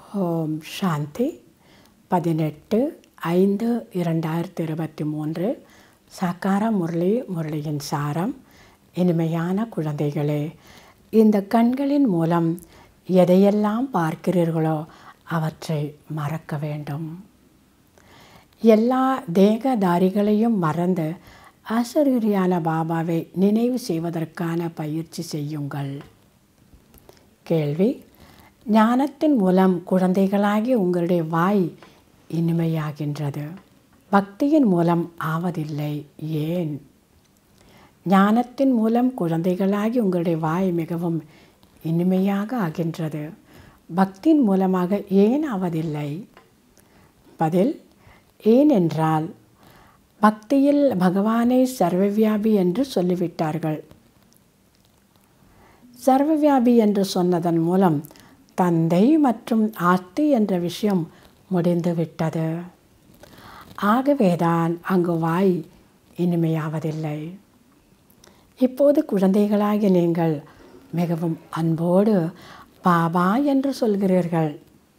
ஓம் சாந்தி பதினெட்டு ஐந்து இரண்டாயிரத்தி இருபத்தி மூன்று சாக்கார முரளி முரளியின் சாரம் இனிமையான குழந்தைகளே இந்த கண்களின் மூலம் எதையெல்லாம் பார்க்கிறீர்களோ அவற்றை மறக்க வேண்டும் எல்லா தேகதாரிகளையும் மறந்து அசரீரியான பாபாவை நினைவு செய்வதற்கான பயிற்சி செய்யுங்கள் கேள்வி ஞானத்தின் மூலம் குழந்தைகளாகி உங்களுடைய வாய் இனிமையாகின்றது பக்தியின் மூலம் ஆவதில்லை ஏன் ஞானத்தின் மூலம் குழந்தைகளாகி உங்களுடைய வாய் மிகவும் இனிமையாக ஆகின்றது பக்தியின் மூலமாக ஏன் ஆவதில்லை பதில் ஏனென்றால் பக்தியில் பகவானை சர்வவியாபி என்று சொல்லிவிட்டார்கள் சர்வவியாபி என்று சொன்னதன் மூலம் தந்தை மற்றும் ஆஸ்தி என்ற விஷயம் முடிந்துவிட்டது ஆகவேதான் அங்கு வாய் இனிமையாவதில்லை இப்போது குழந்தைகளாகி நீங்கள் மிகவும் அன்போடு பாபா என்று சொல்கிறீர்கள்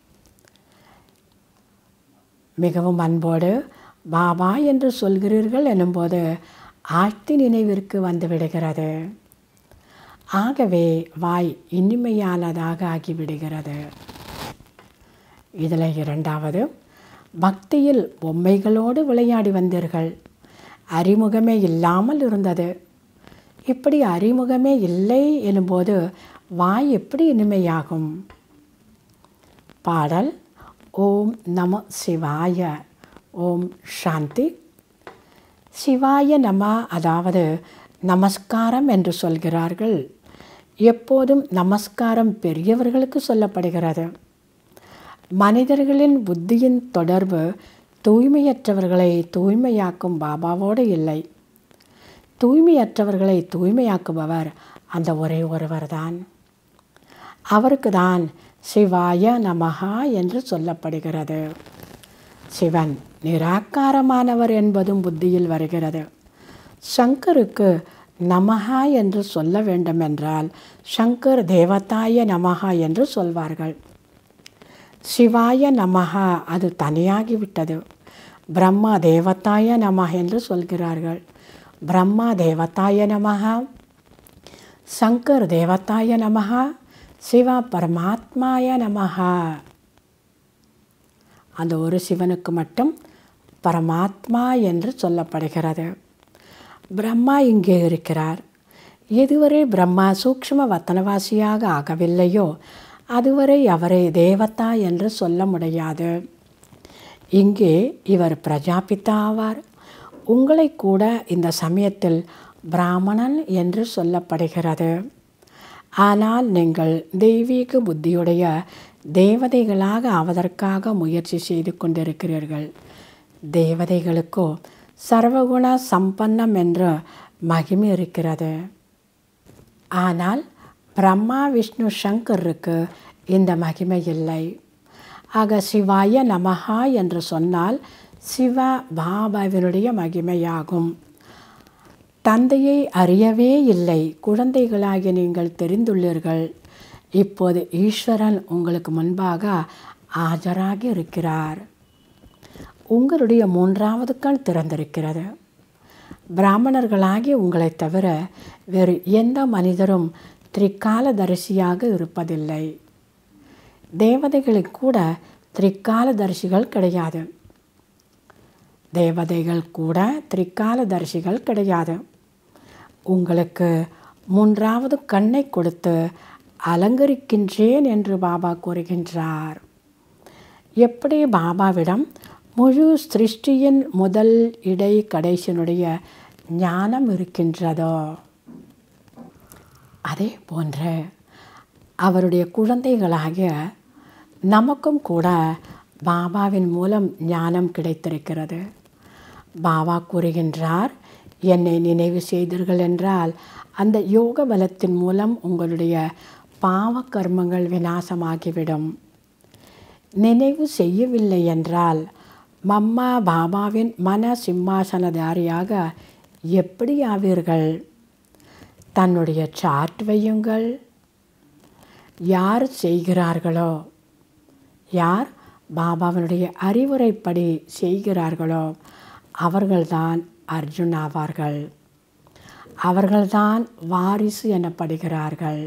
மிகவும் அன்போடு பாபா என்று சொல்கிறீர்கள் எனும்போது ஆழ்த்தி நினைவிற்கு வந்துவிடுகிறது ஆகவே வாய் இனிமையானதாக ஆகிவிடுகிறது இதில் இரண்டாவது பக்தியில் பொம்மைகளோடு விளையாடி வந்தீர்கள் அறிமுகமே இல்லாமல் இருந்தது இப்படி அறிமுகமே இல்லை எனும்போது வாய் எப்படி இனிமையாகும் பாடல் ஓம் நம சிவாய ஓம் சாந்தி சிவாய நம அதாவது நமஸ்காரம் என்று சொல்கிறார்கள் எப்போதும் நமஸ்காரம் பெரியவர்களுக்கு சொல்லப்படுகிறது மனிதர்களின் புத்தியின் தொடர்பு தூய்மையற்றவர்களை தூய்மையாக்கும் பாபாவோடு இல்லை தூய்மையற்றவர்களை தூய்மையாக்குபவர் அந்த ஒரே ஒருவர்தான் அவருக்கு தான் சிவாய நமகா என்று சொல்லப்படுகிறது சிவன் நிராகாரமானவர் என்பதும் புத்தியில் வருகிறது சங்கருக்கு நமகா என்று சொல்ல வேண்டுமென்றால் சங்கர் தேவதாய நமகா என்று சொல்வார்கள் சிவாய நமகா அது தனியாகிவிட்டது பிரம்மா தேவதாய நமக என்று சொல்கிறார்கள் பிரம்மா தேவதாய நமகா சங்கர் தேவதாய நமகா சிவா பரமாத்மாய நமகா அந்த ஒரு சிவனுக்கு மட்டும் பரமாத்மா என்று சொல்லப்படுகிறது பிரம்மா இங்கே இருக்கிறார் எதுவரை பிரம்மா சூக்ஷ்ம வத்தனவாசியாக ஆகவில்லையோ அதுவரை அவரை தேவதா என்று சொல்ல முடியாது இங்கே இவர் பிரஜாபிதா ஆவார் உங்களை கூட இந்த சமயத்தில் பிராமணன் என்று சொல்லப்படுகிறது ஆனால் நீங்கள் தெய்வீக புத்தியுடைய தேவதைகளாக ஆவதற்காக முயற்சி செய்து கொண்டிருக்கிறீர்கள் தேவதைகளுக்கோ சர்வகுண சம்பன்னம் என்ற மகிமை இருக்கிறது ஆனால் பிரம்மா விஷ்ணு சங்கருக்கு இந்த மகிமை இல்லை ஆக சிவாய நமகா என்று சொன்னால் சிவ பாபாவினுடைய மகிமையாகும் தந்தையை அறியவே இல்லை குழந்தைகளாகி நீங்கள் தெரிந்துள்ளீர்கள் இப்போது ஈஸ்வரன் உங்களுக்கு முன்பாக ஆஜராகி இருக்கிறார் உங்களுடைய மூன்றாவது கண் திறந்திருக்கிறது பிராமணர்களாகி உங்களை தவிர வேறு எந்த மனிதரும் திரிகாலதரிசியாக இருப்பதில்லை தேவதைகளுக்கு கூட திரிகாலதரிசிகள் கிடையாது தேவதைகள் கூட திரிகாலதரிசிகள் கிடையாது உங்களுக்கு மூன்றாவது கண்ணை கொடுத்து அலங்கரிக்கின்றேன் என்று பாபா கூறுகின்றார் எப்படி பாபாவிடம் முழு சிருஷ்டியின் முதல் இடை கடைசியினுடைய ஞானம் இருக்கின்றதோ அதே போன்ற அவருடைய குழந்தைகளாகிய நமக்கும் கூட பாபாவின் மூலம் ஞானம் கிடைத்திருக்கிறது பாபா கூறுகின்றார் என்னை நினைவு செய்தீர்கள் என்றால் அந்த யோக பலத்தின் மூலம் உங்களுடைய பாவ கர்மங்கள் விநாசமாகிவிடும் நினைவு செய்யவில்லை என்றால் மம்மா பாபாவின் மன சிம்மாசனதாரியாக எப்படி ஆவீர்கள் தன்னுடைய சார்ட் வையுங்கள் யார் செய்கிறார்களோ யார் பாபாவினுடைய அறிவுரைப்படி செய்கிறார்களோ அவர்கள்தான் அர்ஜுன் ஆவார்கள் அவர்கள்தான் வாரிசு எனப்படுகிறார்கள்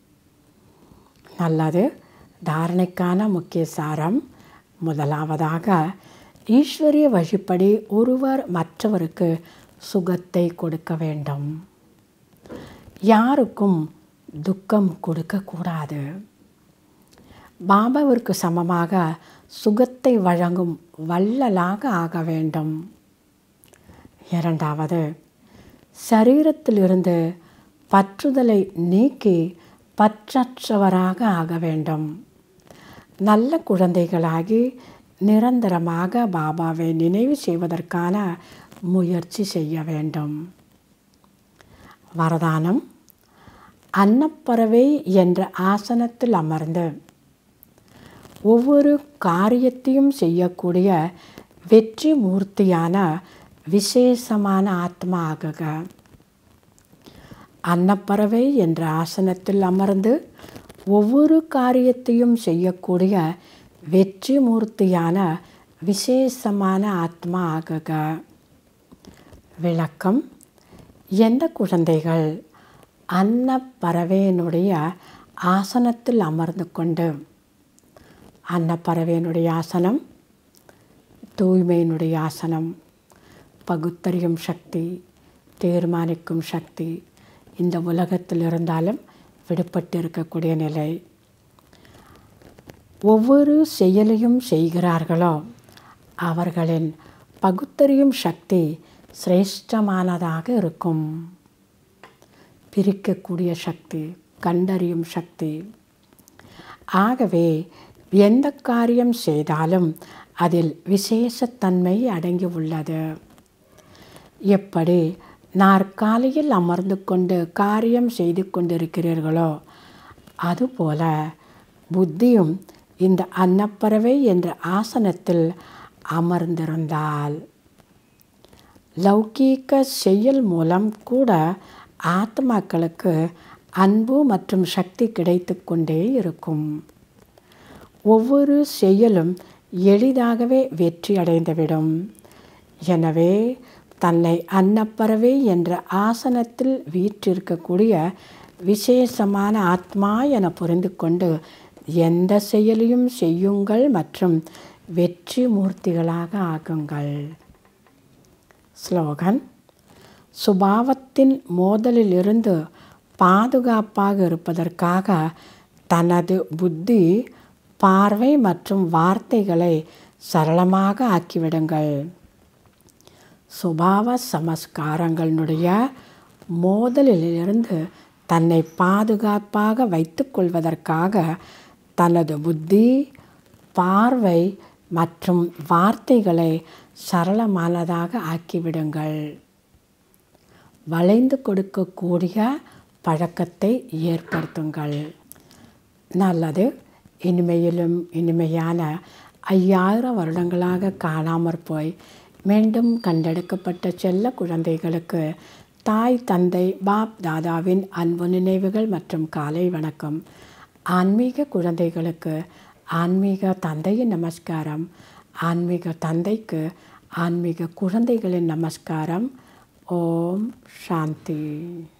நல்லது தாரணைக்கான முக்கிய சாரம் முதலாவதாக ஈஸ்வரிய வழிப்படி ஒருவர் மற்றவருக்கு சுகத்தை கொடுக்க வேண்டும் யாருக்கும் துக்கம் கொடுக்கக்கூடாது பாபாவிற்கு சமமாக சுகத்தை வழங்கும் வள்ளலாக ஆக வேண்டும் இரண்டாவது சரீரத்திலிருந்து பற்றுதலை நீக்கி பற்றற்றவராக ஆக வேண்டும் நல்ல குழந்தைகளாகி நிரந்தரமாக பாபாவை நினைவு செய்வதற்கான முயற்சி செய்ய வேண்டும் வரதானம் அன்னப்பறவை என்ற ஆசனத்தில் அமர்ந்து ஒவ்வொரு காரியத்தையும் செய்யக்கூடிய வெற்றி மூர்த்தியான விசேஷமான ஆத்மா ஆகுக அன்னப்பறவை என்ற ஆசனத்தில் அமர்ந்து ஒவ்வொரு காரியத்தையும் செய்யக்கூடிய வெற்றி மூர்த்தியான விசேஷமான ஆத்மா ஆகுக விளக்கம் எந்த குழந்தைகள் அன்னப்பறவையினுடைய ஆசனத்தில் அமர்ந்து கொண்டு அன்னப்பறவையினுடைய ஆசனம் தூய்மையினுடைய ஆசனம் பகுத்தறியும் சக்தி தீர்மானிக்கும் சக்தி இந்த உலகத்தில் இருந்தாலும் விடுபட்டு இருக்கக்கூடிய நிலை ஒவ்வொரு செயலையும் செய்கிறார்களோ அவர்களின் பகுத்தறியும் சக்தி சிரேஷ்டமானதாக இருக்கும் பிரிக்கக்கூடிய சக்தி கண்டறியும் சக்தி ஆகவே எந்த காரியம் செய்தாலும் அதில் விசேஷத்தன்மை அடங்கி உள்ளது எப்படி நாற்காலியில் அமர்ந்து கொண்டு காரியம் செய்து கொண்டிருக்கிறீர்களோ அதுபோல புத்தியும் இந்த அன்னப்பறவை என்ற ஆசனத்தில் அமர்ந்திருந்தால் லௌகீக செயல் மூலம் கூட ஆத்மாக்களுக்கு அன்பு மற்றும் சக்தி கிடைத்து கொண்டே இருக்கும் ஒவ்வொரு செயலும் எளிதாகவே வெற்றி அடைந்துவிடும் எனவே தன்னை அன்னப்பறவை என்ற ஆசனத்தில் வீற்றிருக்கக்கூடிய விசேஷமான ஆத்மா என புரிந்து கொண்டு எந்த செயலையும் செய்யுங்கள் மற்றும் வெற்றி மூர்த்திகளாக ஆகுங்கள் ஸ்லோகன் சுபாவத்தின் மோதலிலிருந்து பாதுகாப்பாக இருப்பதற்காக தனது புத்தி பார்வை மற்றும் வார்த்தைகளை சரளமாக ஆக்கிவிடுங்கள் சுபாவ சமஸ்காரங்களுடைய மோதலிலிருந்து தன்னை பாதுகாப்பாக வைத்துக்கொள்வதற்காக தனது புத்தி பார்வை மற்றும் வார்த்தைகளை சரளமானதாக ஆக்கிவிடுங்கள் வளைந்து கொடுக்கக்கூடிய பழக்கத்தை ஏற்படுத்துங்கள் நல்லது இனிமையிலும் இனிமையான ஐயாயிரம் வருடங்களாக காணாமற் போய் மீண்டும் கண்டெடுக்கப்பட்ட செல்ல குழந்தைகளுக்கு தாய் தந்தை பாப் தாதாவின் அன்பு நினைவுகள் மற்றும் காலை வணக்கம் ஆன்மீக குழந்தைகளுக்கு ஆன்மீக தந்தையின் நமஸ்காரம் ஆன்மீக தந்தைக்கு ஆன்மீக குழந்தைகளின் நமஸ்காரம் ஓம் சாந்தி